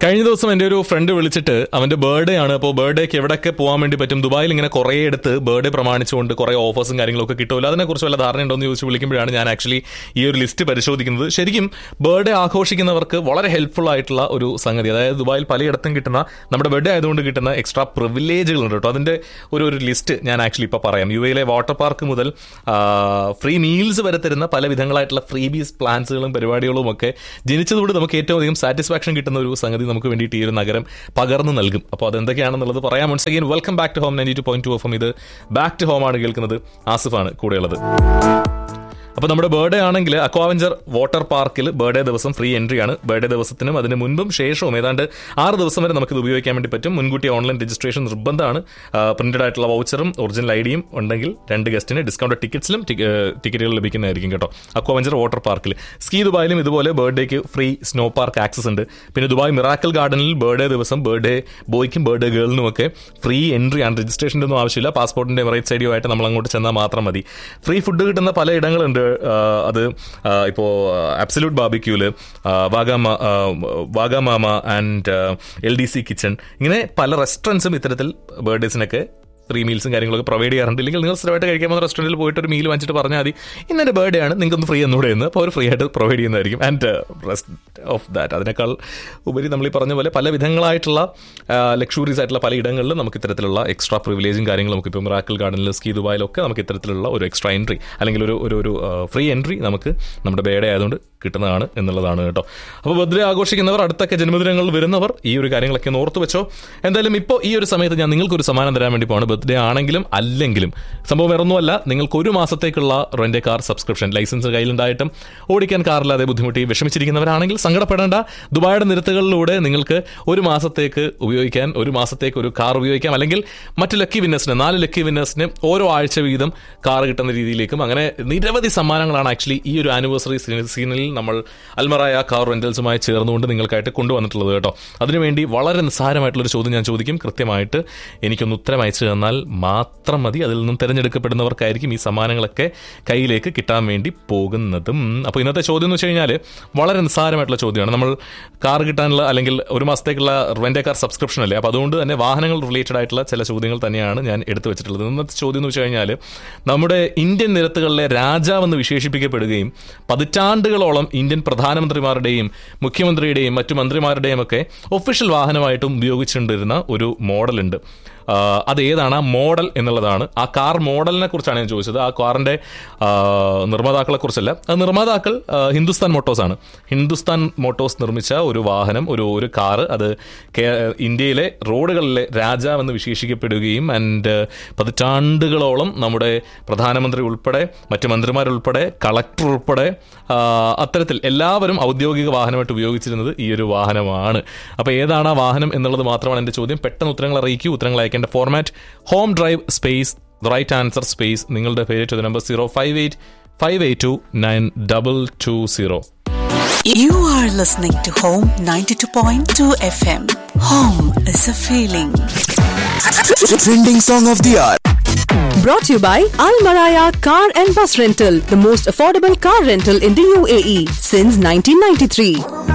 കഴിഞ്ഞ ദിവസം എൻ്റെ ഒരു ഫ്രണ്ട് വിളിച്ചിട്ട് അവന്റെ ബർത്ത്ഡേ ആണ് അപ്പോൾ ബർത്ത്ഡേക്ക് എവിടെയൊക്കെ പോകാൻ വേണ്ടി പറ്റും ദുബായിൽ ഇങ്ങനെ കുറേ എടുത്ത് ബർത്ത്ഡേ പ്രമാണിച്ചുകൊണ്ട് കുറേ ഓഫേഴ്സും കാര്യങ്ങളൊക്കെ കിട്ടുമല്ലോ അതിനെക്കുറിച്ച് വല്ല ധാരണ ഉണ്ടോ എന്ന് ചോദിച്ച് വിളിക്കുമ്പോഴാണ് ഞാൻ ആക്ച്വലി ഈ ഒരു ലിസ്റ്റ് പരിശോധിക്കുന്നത് ശരിക്കും ബർത്ത്ഡേ ആഘോഷിക്കുന്നവർക്ക് വളരെ ഹെൽപ്ഫുൾ ആയിട്ടുള്ള ഒരു സംഗതി അതായത് ദുബായിൽ പലയിടത്തും കിട്ടുന്ന നമ്മുടെ ബർത്ത്ഡേ ആയതുകൊണ്ട് കിട്ടുന്ന എക്സ്ട്രാ പ്രിവിലേജുകൾ ഉണ്ട് കേട്ടോ അതിന്റെ ഒരു ഒരു ലിസ്റ്റ് ഞാൻ ആക്ച്വലി ഇപ്പോൾ പറയാം യു എയിലെ വാട്ടർ പാർക്ക് മുതൽ ഫ്രീ മീൽസ് വരെ തരുന്ന പല വിധങ്ങളായിട്ടുള്ള ഫ്രീ ബീസ് പ്ലാൻസുകളും പരിപാടികളും ഒക്കെ ജനിച്ചതുകൊണ്ട് നമുക്ക് ഏറ്റവും അധികം സാറ്റിസ്ഫാക്ഷൻ കിട്ടുന്ന ഒരു സംഗതി നമുക്ക് വേണ്ടിയിട്ട് ഈ ഒരു നഗരം പകർന്നു നൽകും അപ്പോൾ അതെന്തൊക്കെയാണെന്നുള്ളത് പറയാം once again welcome back to home ninety two point two F ഇത് ബാക്ക് ടു ഹോം ആണ് കേൾക്കുന്നത് ആസിഫാണ് കൂടെയുള്ളത് അപ്പോൾ നമ്മുടെ ബർത്ത്ഡേ ആണെങ്കിൽ അക്വാവഞ്ചർ വാട്ടർ പാർക്കിൽ ബർത്ത്ഡേ ദിവസം ഫ്രീ എൻട്രി ആണ് ബർത്ത്ഡേ ദിവസത്തിനും അതിന് മുൻപും ശേഷവും ഏതാണ്ട് ആറ് ദിവസം വരെ നമുക്കിത് ഉപയോഗിക്കാൻ വേണ്ടി പറ്റും മുൻകൂട്ടി ഓൺലൈൻ രജിസ്ട്രേഷൻ നിർബന്ധമാണ് പ്രിന്റഡ് ആയിട്ടുള്ള വൗച്ചറും ഒറിജിനൽ ഐ ഡിയും ഉണ്ടെങ്കിൽ രണ്ട് ഗസ്റ്റിന് ഡിസ്കൗണ്ട് ടിക്കറ്റ്സിലും ടിക്കറ്റുകൾ ലഭിക്കുന്നതായിരിക്കും കേട്ടോ അക്വാവഞ്ചർ വാട്ടർ പാർക്കിൽ സ്കീ ദുബായിലും ഇതുപോലെ ബർത്ത്ഡേക്ക് ഫ്രീ സ്നോ പാർക്ക് ആക്സസ് ഉണ്ട് പിന്നെ ദുബായ് മിറാക്കൽ ഗാർഡനിൽ ബർത്ത്ഡേ ദിവസം ബർത്ത്ഡേ ബോയ്ക്കും ബർത്ത്ഡേ ഗേളിനും ഒക്കെ ഫ്രീ എൻട്രി ആണ് രജിസ്ട്രേഷൻ്റെ ഒന്നും ആവശ്യമില്ല പാസ്പോർട്ടിന്റെ എമിറേറ്റ്സ് ഐ ആയിട്ട് നമ്മൾ അങ്ങോട്ട് ചെന്നാൽ മാത്രം മതി ഫ്രീ ഫുഡ് കിട്ടുന്ന പല ഇടങ്ങളുണ്ട് അത് ഇപ്പോൾ അബ്സല്യൂട്ട് ബാബിക്യൂല് wagama Wagamama and L D C kitchen ഇങ്ങനെ പല റെസ്റ്റോറൻറ്റ്സും ഇത്തരത്തിൽ ബർത്ത്ഡേസിനൊക്കെ ഫ്രീ മീൽസും കാര്യങ്ങളൊക്കെ പ്രൊവൈഡ് ചെയ്യാറുണ്ട് ഇല്ലെങ്കിൽ നിങ്ങൾ സ്ഥിരമായിട്ട് കഴിക്കാൻ പോകുന്ന റെസ്റ്റോറൻറ്റിൽ പോയിട്ട് ഒരു മീൽ വാങ്ങിച്ചിട്ട് പറഞ്ഞാൽ മതി ഇന്നെൻ്റെ ബർത്ത്ഡേ ആണ് നിങ്ങൾക്കൊന്ന് ഫ്രീ എന്നൂടെ എന്ന് അപ്പോൾ അവർ ഫ്രീ ആയിട്ട് പ്രൊവൈഡ് ചെയ്യുന്നതായിരിക്കും ആൻഡ് റെസ്റ്റ് ഓഫ് ദാറ്റ് അതിനേക്കാൾ ഉപരി നമ്മൾ ഈ പറഞ്ഞ പോലെ പല വിധങ്ങളായിട്ടുള്ള ലക്ഷൂറീസ് ആയിട്ടുള്ള പല ഇടങ്ങളിലും നമുക്ക് ഇത്തരത്തിലുള്ള എക്സ്ട്രാ പ്രിവിലേജും കാര്യങ്ങളും നമുക്ക് ഇപ്പോൾ മിറാക്കൽ ഗാർഡനിൽ സ്കീ ദുബായിലൊക്കെ നമുക്ക് ഇത്തരത്തിലുള്ള ഒരു എക്സ്ട്രാ എൻട്രി അല്ലെങ്കിൽ ഒരു ഒരു ഒരു ഫ്രീ എൻട്രി നമുക്ക് നമ്മുടെ ബേഡേ ആയതുകൊണ്ട് കിട്ടുന്നതാണ് എന്നുള്ളതാണ് കേട്ടോ അപ്പോൾ ബർത്ത്ഡേ ആഘോഷിക്കുന്നവർ അടുത്തൊക്കെ ജന്മദിനങ്ങളിൽ വരുന്നവർ ഈ ഒരു കാര്യങ്ങളൊക്കെ ഒന്ന് ഓർത്ത് വെച്ചോ എന്തായാലും ഇപ്പോൾ ഈ ഒരു സമയത്ത് ഞാൻ നിങ്ങൾക്കൊരു സമ്മാനം തരാൻ വേണ്ടി പോവാണ് ബർത്ത്ഡേ ആണെങ്കിലും അല്ലെങ്കിലും സംഭവം വേറൊന്നുമല്ല നിങ്ങൾക്ക് ഒരു മാസത്തേക്കുള്ള റെന്റ് കാർ സബ്സ്ക്രിപ്ഷൻ ലൈസൻസ് കയ്യിലുണ്ടായിട്ടും ഓടിക്കാൻ കാറില്ലാതെ ബുദ്ധിമുട്ടി വിഷമിച്ചിരിക്കുന്നവരാണെങ്കിൽ സങ്കടപ്പെടേണ്ട ദുബായുടെ നിരത്തുകളിലൂടെ നിങ്ങൾക്ക് ഒരു മാസത്തേക്ക് ഉപയോഗിക്കാൻ ഒരു മാസത്തേക്ക് ഒരു കാർ ഉപയോഗിക്കാം അല്ലെങ്കിൽ മറ്റ് ലക്കി വിന്നേഴ്സിന് നാല് ലക്കി വിന്നേഴ്സിന് ഓരോ ആഴ്ച വീതം കാർ കിട്ടുന്ന രീതിയിലേക്കും അങ്ങനെ നിരവധി സമ്മാനങ്ങളാണ് ആക്ച്വലി ഈ ഒരു ആനിവേഴ്സറി സീനിൽ നമ്മൾ അൽമറായ കാർ റെന്റൽസുമായി ചേർന്നുകൊണ്ട് നിങ്ങൾക്കായിട്ട് കൊണ്ടുവന്നിട്ടുള്ളത് കേട്ടോ അതിനുവേണ്ടി വളരെ നിസ്സാരമായിട്ടുള്ളൊരു ചോദ്യം ഞാൻ ചോദിക്കും കൃത്യമായിട്ട് എനിക്കൊന്ന് ഉത്തരം അയച്ചു തന്നാൽ മാത്രം മതി അതിൽ നിന്നും തിരഞ്ഞെടുക്കപ്പെടുന്നവർക്കായിരിക്കും ഈ സമ്മാനങ്ങളൊക്കെ കയ്യിലേക്ക് കിട്ടാൻ വേണ്ടി പോകുന്നതും അപ്പോൾ ഇന്നത്തെ ചോദ്യം എന്ന് വെച്ച് കഴിഞ്ഞാൽ വളരെ നിസ്സാരമായിട്ടുള്ള ചോദ്യമാണ് നമ്മൾ കാർ കിട്ടാനുള്ള അല്ലെങ്കിൽ ഒരു മാസത്തേക്കുള്ള റെന്റ് കാർ സബ്സ്ക്രിപ്ഷൻ അല്ലേ അപ്പോൾ അതുകൊണ്ട് തന്നെ വാഹനങ്ങൾ റിലേറ്റഡ് ആയിട്ടുള്ള ചില ചോദ്യങ്ങൾ തന്നെയാണ് ഞാൻ എടുത്തു വെച്ചിട്ടുള്ളത് ഇന്നത്തെ ചോദ്യം എന്ന് വെച്ച് കഴിഞ്ഞാൽ നമ്മുടെ ഇന്ത്യൻ നിരത്തുകളിലെ രാജാവെന്ന് വിശേഷിപ്പിക്കപ്പെടുകയും പതിറ്റാണ്ടുകളോളം ഇന്ത്യൻ പ്രധാനമന്ത്രിമാരുടെയും മുഖ്യമന്ത്രിയുടെയും മറ്റു മന്ത്രിമാരുടെയും ഒക്കെ ഒഫീഷ്യൽ വാഹനമായിട്ടും ഉപയോഗിച്ചുകൊണ്ടിരുന്ന ഒരു മോഡലുണ്ട് അത് ഏതാണ് ആ മോഡൽ എന്നുള്ളതാണ് ആ കാർ മോഡലിനെ കുറിച്ചാണ് ഞാൻ ചോദിച്ചത് ആ കാറിന്റെ നിർമ്മാതാക്കളെ കുറിച്ചല്ല അത് നിർമ്മാതാക്കൾ ഹിന്ദുസ്ഥാൻ മോട്ടോഴ്സ് ആണ് ഹിന്ദുസ്ഥാൻ മോട്ടോഴ്സ് നിർമ്മിച്ച ഒരു വാഹനം ഒരു ഒരു കാറ് അത് ഇന്ത്യയിലെ റോഡുകളിലെ രാജാവെന്ന് വിശേഷിക്കപ്പെടുകയും ആൻഡ് പതിറ്റാണ്ടുകളോളം നമ്മുടെ പ്രധാനമന്ത്രി ഉൾപ്പെടെ മറ്റ് മന്ത്രിമാരുൾപ്പെടെ കളക്ടർ ഉൾപ്പെടെ അത്തരത്തിൽ എല്ലാവരും ഔദ്യോഗിക വാഹനമായിട്ട് ഉപയോഗിച്ചിരുന്നത് ഈ ഒരു വാഹനമാണ് അപ്പോൾ ഏതാണ് ആ വാഹനം എന്നുള്ളത് മാത്രമാണ് എൻ്റെ ചോദ്യം പെട്ടെന്ന് ഉത്തരങ്ങൾ അറിയിക്കൂ ഉത്തരങ്ങൾ അയക്കേണ്ട format home drive space write answer space നിങ്ങളുടെ പേര് to number zero five eight five eight two nine double two zero You are listening to Home 92.2 FM. Home is a feeling. Trending song of the hour. Brought to you by Al Maraya Car and Bus Rental, the most affordable car rental in the UAE since 1993.